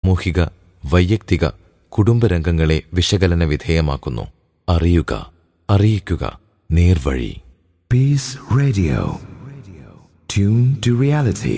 സാമൂഹിക വൈയക്തിക കുടുംബരംഗങ്ങളെ വിശകലന വിധേയമാക്കുന്നു അറിയുക അറിയിക്കുക നേർവഴി Peace Radio. Tune to reality.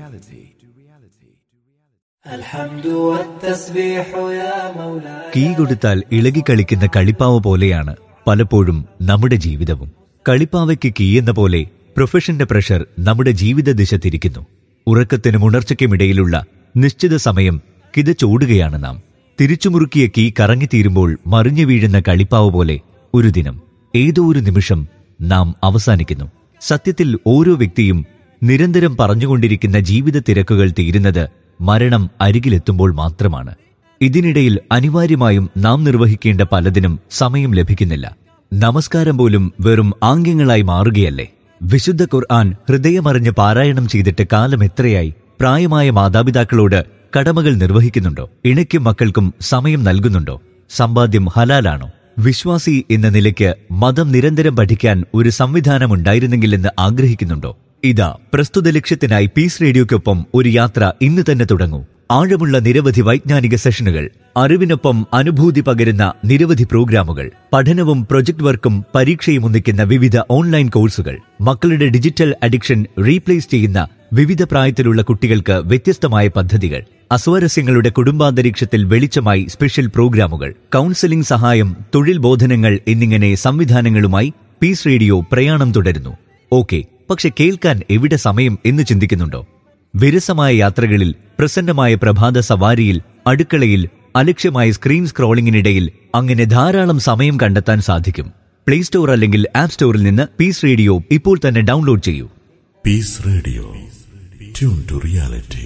الحمد والتسبيح يا مولاي key കൊടുത്താൽ ഇളകിക്കളിക്കുന്ന കളിപ്പാവ പോലെയാണ് പലപ്പോഴും നമ്മുടെ ജീവിതവും കളിപ്പാവയ്ക്ക് കീ എന്ന പോലെ പ്രൊഫഷന്റെ പ്രഷർ നമ്മുടെ ജീവിത ദിശ തിരിക്കുന്നു ഉറക്കത്തിനും ഉണർച്ചയ്ക്കുമിടയിലുള്ള നിശ്ചിത സമയം കിതച്ചോടുകയാണ് നാം തിരിച്ചുമുറുക്കിയ കീ കറങ്ങിത്തീരുമ്പോൾ മറിഞ്ഞു വീഴുന്ന കളിപ്പാവ പോലെ ഒരു ദിനം ഏതോ ഒരു നിമിഷം നാം അവസാനിക്കുന്നു സത്യത്തിൽ ഓരോ വ്യക്തിയും നിരന്തരം പറഞ്ഞുകൊണ്ടിരിക്കുന്ന ജീവിത തിരക്കുകൾ തീരുന്നത് മരണം അരികിലെത്തുമ്പോൾ മാത്രമാണ് ഇതിനിടയിൽ അനിവാര്യമായും നാം നിർവഹിക്കേണ്ട പലതിനും സമയം ലഭിക്കുന്നില്ല നമസ്കാരം പോലും വെറും ആംഗ്യങ്ങളായി മാറുകയല്ലേ വിശുദ്ധ ഖുർആൻ ഹൃദയമറിഞ്ഞ് പാരായണം ചെയ്തിട്ട് കാലം എത്രയായി പ്രായമായ മാതാപിതാക്കളോട് കടമകൾ നിർവഹിക്കുന്നുണ്ടോ ഇണയ്ക്കും മക്കൾക്കും സമയം നൽകുന്നുണ്ടോ സമ്പാദ്യം ഹലാലാണോ വിശ്വാസി എന്ന നിലയ്ക്ക് മതം നിരന്തരം പഠിക്കാൻ ഒരു സംവിധാനം ഉണ്ടായിരുന്നെങ്കിലെന്ന് ആഗ്രഹിക്കുന്നുണ്ടോ ഇതാ പ്രസ്തുത ലക്ഷ്യത്തിനായി പീസ് റേഡിയോയ്ക്കൊപ്പം ഒരു യാത്ര ഇന്ന് തന്നെ തുടങ്ങൂ ആഴമുള്ള നിരവധി വൈജ്ഞാനിക സെഷനുകൾ അറിവിനൊപ്പം അനുഭൂതി പകരുന്ന നിരവധി പ്രോഗ്രാമുകൾ പഠനവും പ്രൊജക്ട് വർക്കും പരീക്ഷയും ഒന്നിക്കുന്ന വിവിധ ഓൺലൈൻ കോഴ്സുകൾ മക്കളുടെ ഡിജിറ്റൽ അഡിക്ഷൻ റീപ്ലേസ് ചെയ്യുന്ന വിവിധ പ്രായത്തിലുള്ള കുട്ടികൾക്ക് വ്യത്യസ്തമായ പദ്ധതികൾ അസ്വാരസ്യങ്ങളുടെ കുടുംബാന്തരീക്ഷത്തിൽ വെളിച്ചമായി സ്പെഷ്യൽ പ്രോഗ്രാമുകൾ കൗൺസിലിംഗ് സഹായം തൊഴിൽ ബോധനങ്ങൾ എന്നിങ്ങനെ സംവിധാനങ്ങളുമായി പീസ് റേഡിയോ പ്രയാണം തുടരുന്നു ഓക്കെ പക്ഷെ കേൾക്കാൻ എവിടെ സമയം എന്ന് ചിന്തിക്കുന്നുണ്ടോ വിരസമായ യാത്രകളിൽ പ്രസന്നമായ പ്രഭാത സവാരിയിൽ അടുക്കളയിൽ അലക്ഷ്യമായ സ്ക്രീൻ സ്ക്രോളിംഗിനിടയിൽ അങ്ങനെ ധാരാളം സമയം കണ്ടെത്താൻ സാധിക്കും പ്ലേ സ്റ്റോർ അല്ലെങ്കിൽ ആപ്പ് സ്റ്റോറിൽ നിന്ന് പീസ് റേഡിയോ ഇപ്പോൾ തന്നെ ഡൗൺലോഡ് ചെയ്യൂ Peace Radio. Tune to reality.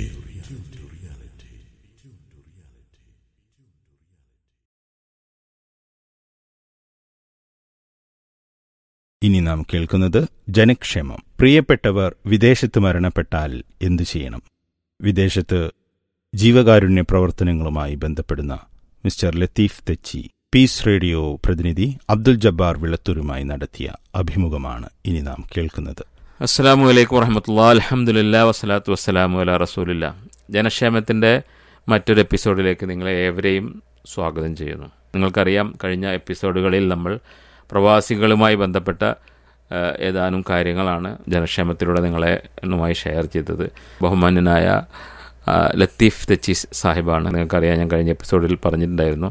ഇനി നാം കേൾക്കുന്നത് ജനക്ഷേമം പ്രിയപ്പെട്ടവർ വിദേശത്ത് മരണപ്പെട്ടാൽ എന്തു ചെയ്യണം വിദേശത്ത് ജീവകാരുണ്യ പ്രവർത്തനങ്ങളുമായി ബന്ധപ്പെടുന്ന മിസ്റ്റർ ലത്തീഫ് തെച്ചി പീസ് റേഡിയോ പ്രതിനിധി അബ്ദുൽ ജബ്ബാർ വിളത്തൂരുമായി നടത്തിയ അഭിമുഖമാണ് ഇനി നാം കേൾക്കുന്നത് അസ്സാം വലൈക്കും വറഹമത്തുള്ള അലഹമുല്ല വസ്സലാത്തു വസ്സലാമു അല റസൂലില്ല ജനക്ഷേമത്തിൻ്റെ മറ്റൊരു എപ്പിസോഡിലേക്ക് നിങ്ങളെ ഏവരെയും സ്വാഗതം ചെയ്യുന്നു നിങ്ങൾക്കറിയാം കഴിഞ്ഞ എപ്പിസോഡുകളിൽ നമ്മൾ പ്രവാസികളുമായി ബന്ധപ്പെട്ട ആ, ഏതാനും കാര്യങ്ങളാണ് ജനക്ഷേമത്തിലൂടെ നിങ്ങളെ എന്നുമായി ഷെയർ ചെയ്തത് ബഹുമാന്യനായ ആ, ലത്തീഫ് തെച്ചി സാഹിബാണ് നിങ്ങൾക്കറിയാം ഞാൻ കഴിഞ്ഞ എപ്പിസോഡിൽ പറഞ്ഞിട്ടുണ്ടായിരുന്നു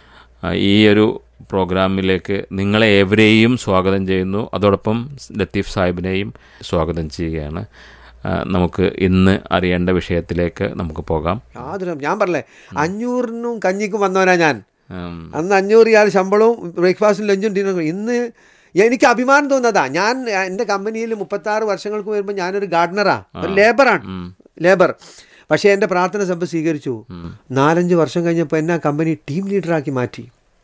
ആ, ഈ ഒരു പ്രോഗ്രാമിലേക്ക് നിങ്ങളെ ഏവരെയും സ്വാഗതം ചെയ്യുന്നു അതോടൊപ്പം ലത്തീഫ് സാഹിബിനെയും സ്വാഗതം ചെയ്യുകയാണ് ആ, നമുക്ക് ഇന്ന് അറിയേണ്ട വിഷയത്തിലേക്ക് നമുക്ക് പോകാം യാതൊരു ഞാൻ പറഞ്ഞേ അഞ്ഞൂറിനും കഞ്ഞിക്കും വന്നവനാ ഞാൻ ഉം, അന്ന് അഞ്ഞൂറ് റിയാൽ ശമ്പളവും ബ്രേക്ക്ഫാസ്റ്റും ലഞ്ചും ഡിന്നറും ഇന്ന് എനിക്ക് അഭിമാനം തോന്നുന്നതാ ഞാൻ എൻ്റെ കമ്പനിയിൽ മുപ്പത്താറ് വർഷങ്ങൾക്ക് വരുമ്പോൾ ഞാനൊരു ഗാർഡനറാ ഒരു ലേബറാണ് ലേബർ പക്ഷേ എൻ്റെ പ്രാർത്ഥന സഭ സ്വീകരിച്ചു നാലഞ്ച് വർഷം കഴിഞ്ഞപ്പോൾ എന്നെ ആ കമ്പനി ടീം ലീഡറാക്കി മാറ്റി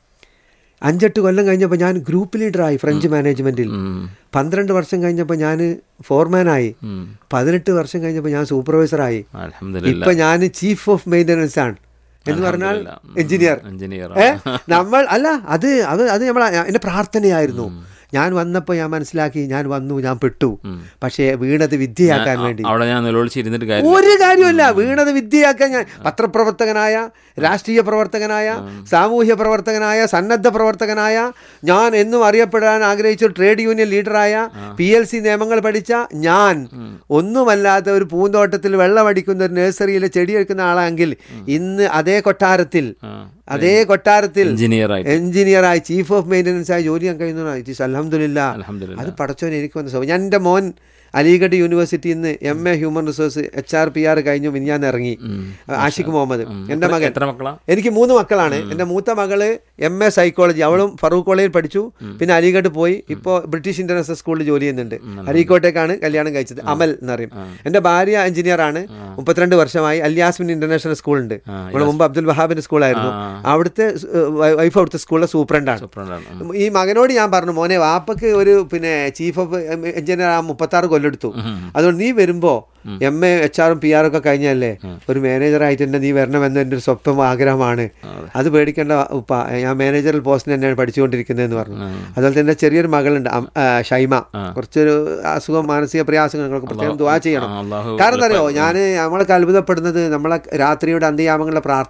അഞ്ചെട്ട് കൊല്ലം കഴിഞ്ഞപ്പോൾ ഞാൻ ഗ്രൂപ്പ് ലീഡറായി ഫ്രഞ്ച് മാനേജ്മെൻറ്റിൽ പന്ത്രണ്ട് വർഷം കഴിഞ്ഞപ്പോൾ ഞാൻ ഫോർമാനായി പതിനെട്ട് വർഷം കഴിഞ്ഞപ്പോൾ ഞാൻ സൂപ്പർവൈസറായി അൽഹംദുലില്ലാ. ഇപ്പൊ ഞാൻ ചീഫ് ഓഫ് മെയിൻ്റനൻസ് ആണ് എന്ന് പറഞ്ഞാൽ അൽഹംദുലില്ലാ. എഞ്ചിനീയർ എഞ്ചിനീയർ ഏ നമ്മൾ അല്ല അത് അത് അത് നമ്മൾ എൻ്റെ പ്രാർത്ഥനയായിരുന്നു ഞാൻ വന്നപ്പോൾ ഞാൻ മനസ്സിലാക്കി ഞാൻ വന്നു ഞാൻ പെട്ടു പക്ഷേ വീണത് വിദ്യയാക്കാൻ വേണ്ടി അവിടെ ഞാൻ നിലവിളിച്ചിരുന്നിട്ട് കാര്യം ഒരു കാര്യമല്ല വീണത് വിദ്യയാക്കാൻ ഞാൻ പത്രപ്രവർത്തകനായ രാഷ്ട്രീയ പ്രവർത്തകനായ സാമൂഹ്യ പ്രവർത്തകനായ സന്നദ്ധ പ്രവർത്തകനായ ഞാൻ എന്നും അറിയപ്പെടാൻ ആഗ്രഹിച്ച ഒരു ട്രേഡ് യൂണിയൻ ലീഡറായ പി എൽ സി നിയമങ്ങൾ പഠിച്ച ഞാൻ ഒന്നുമല്ലാത്ത ഒരു പൂന്തോട്ടത്തിൽ വെള്ളമടിക്കുന്ന ഒരു നഴ്സറിയിലെ ചെടി എടുക്കുന്ന ആളാണെങ്കിൽ ഇന്ന് അതേ കൊട്ടാരത്തിൽ അതേ കൊട്ടാരത്തിൽ എഞ്ചിനീയറായിട്ട്. എഞ്ചിനീയറായി ചീഫ് ഓഫ് മെയിൻ്റനൻസ് ആയി ജോലി ചെയ്യാൻ കഴിയുന്നതാണ് ഇറ്റ് ഈസ് അലഹമില്ല അൽഹംദുലില്ലാ. അത് പടച്ചോൻ എനിക്ക് വന്ന സൗ ഞാൻ എൻ്റെ മോൻ അലിഗഡ് യൂണിവേഴ്സിറ്റിയിൽ നിന്ന് M A human resource H R P R കഴിഞ്ഞു മിനിഞ്ഞാൻ ഇറങ്ങി ആഷിഖ് മുഹമ്മദ് എൻ്റെ മകൻ എത്ര മക്കളാ എനിക്ക് മൂന്ന് മക്കളാണ് എൻ്റെ മൂത്ത മകള് എം എ സൈക്കോളജി അവളും ഫറൂഖ് കോളേജിൽ പഠിച്ചു പിന്നെ അലിഗഡ് പോയി ഇപ്പോൾ ബ്രിട്ടീഷ് ഇന്റർനാഷണൽ സ്കൂളിൽ ജോലി ചെയ്യുന്നുണ്ട് അരീക്കോട്ടേക്കാണ് കല്യാണം കഴിച്ചത് അമൽ എന്നറിയും എൻ്റെ ഭാര്യ എഞ്ചിനീയർ ആണ് മുപ്പത്തിരണ്ട് വർഷമായി അല്യാസ്മിൻ ഇന്റർനാഷണൽ സ്കൂൾ ഉണ്ട് നമ്മുടെ മുമ്പ് അബ്ദുൽ വഹാബിന്റെ സ്കൂളായിരുന്നു അവിടുത്തെ വൈഫ് അവിടുത്തെ സ്കൂളിലെ സൂപ്രണ്ടാണ് സൂപ്രണ്ടാണ്. ഈ മകനോട് ഞാൻ പറഞ്ഞു മോനെ വാപ്പക്ക് ഒരു പിന്നെ ചീഫ് ഓഫ് എഞ്ചിനീയർ ആ മുപ്പത്താറ് കൊല്ലെടുത്തു അതുകൊണ്ട് നീ വരുമ്പോ എം എ എച്ച് ആറും പി ആറും ഒക്കെ കഴിഞ്ഞല്ലേ ഒരു മാനേജറായിട്ട് തന്നെ നീ വരണമെന്ന് എൻ്റെ ഒരു സ്വപ്നം ആഗ്രഹമാണ് അത് പേടിക്കേണ്ട ഉപ്പ ഞാൻ മാനേജറൽ പോസ്റ്റിന് തന്നെയാണ് പഠിച്ചുകൊണ്ടിരിക്കുന്നതെന്ന് പറഞ്ഞു അതുപോലെ തന്നെ ചെറിയൊരു മകളുണ്ട് അം- ആ, ഷൈമ കുറച്ചൊരു അസുഖം മാനസിക പ്രയാസങ്ങൾക്ക് പ്രത്യേകം ദുവാ ചെയ്യണം ആ, അള്ളാഹു കാരണം എന്താ അറിയോ ഞാൻ നമ്മളൊക്കെ അത്ഭുതപ്പെടുന്നത് നമ്മളെ രാത്രിയുടെ അന്ത്യയാമങ്ങളുടെ പ്രാർത്ഥന